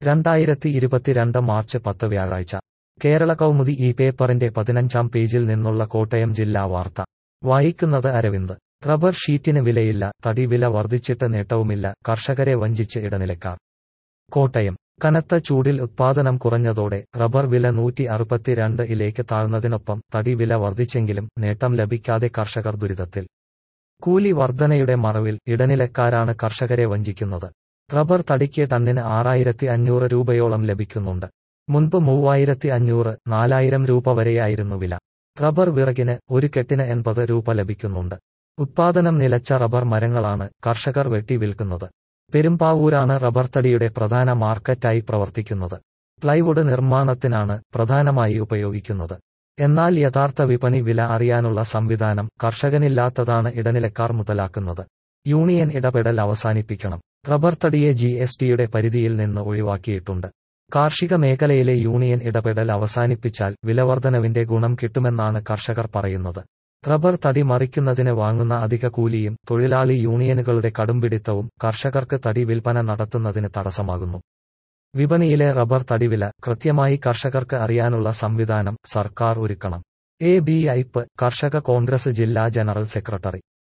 രണ്ടായിരത്തി ഇരുപത്തിരണ്ട് മാർച്ച് പത്ത് വ്യാഴാഴ്ച കേരള കൗമുദി ഈ പേപ്പറിന്റെ പതിനഞ്ചാം പേജിൽ നിന്നുള്ള കോട്ടയം ജില്ലാ വാർത്ത വായിക്കുന്നത് അരവിന്ദ് റബ്ബർ ഷീറ്റിന് വിലയില്ല തടി വില വർദ്ധിച്ചിട്ട് നേട്ടവുമില്ല കർഷകരെ വഞ്ചിച്ച് ഇടനിലക്കാർ കോട്ടയം കനത്ത ചൂടിൽ ഉത്പാദനം കുറഞ്ഞതോടെ റബ്ബർ വില നൂറ്റി അറുപത്തിരണ്ട് ഇലേക്ക് താഴ്ന്നതിനൊപ്പം തടി വില വർദ്ധിച്ചെങ്കിലും നേട്ടം ലഭിക്കാതെ കർഷകർ ദുരിതത്തിൽ കൂലി വർധനയുടെ മറവിൽ ഇടനിലക്കാരാണ് കർഷകരെ വഞ്ചിക്കുന്നത് റബ്ബർ തടിക്ക് ടണ്ണിന് ആറായിരത്തി അഞ്ഞൂറ് രൂപയോളം ലഭിക്കുന്നുണ്ട് മുൻപ് മൂവായിരത്തി അഞ്ഞൂറ് നാലായിരം രൂപ വരെയായിരുന്നു വില റബ്ബർ വിറകിന് ഒരു കെട്ടിന് എൺപത് രൂപ ലഭിക്കുന്നുണ്ട് ഉത്പാദനം നിലച്ച റബ്ബർ മരങ്ങളാണ് കർഷകർ വെട്ടി വിൽക്കുന്നത് പെരുമ്പാവൂരാണ് റബ്ബർ തടിയുടെ പ്രധാന മാർക്കറ്റായി പ്രവർത്തിക്കുന്നത് പ്ലൈവുഡ് നിർമ്മാണത്തിനാണ് പ്രധാനമായി ഉപയോഗിക്കുന്നത് എന്നാൽ യഥാർത്ഥ വിപണി വില അറിയാനുള്ള സംവിധാനം കർഷകനില്ലാത്തതാണ് ഇടനിലക്കാർ മുതലാക്കുന്നത് യൂണിയൻ ഇടപെടൽ അവസാനിപ്പിക്കണം റബ്ബർ തടിയെ ജി എസ് ടിയുടെ പരിധിയിൽ നിന്ന് ഒഴിവാക്കിയിട്ടുണ്ട് കാർഷിക മേഖലയിലെ യൂണിയൻ ഇടപെടൽ അവസാനിപ്പിച്ചാൽ വിലവർധനവിന്റെ ഗുണം കിട്ടുമെന്നാണ് കർഷകർ പറയുന്നത് റബ്ബർ തടി മറിക്കുന്നതിന് വാങ്ങുന്ന അധിക കൂലിയും തൊഴിലാളി യൂണിയനുകളുടെ കടുംപിടിത്തവും കർഷകർക്ക് തടി വിൽപ്പന നടത്തുന്നതിന് തടസ്സമാകുന്നു വിപണിയിലെ റബ്ബർ തടിവില കൃത്യമായി കർഷകർക്ക് അറിയാനുള്ള സംവിധാനം സർക്കാർ ഒരുക്കണം എ ബി ഐപ്പ് കർഷക കോൺഗ്രസ് ജില്ലാ ജനറൽ സെക്രട്ടറി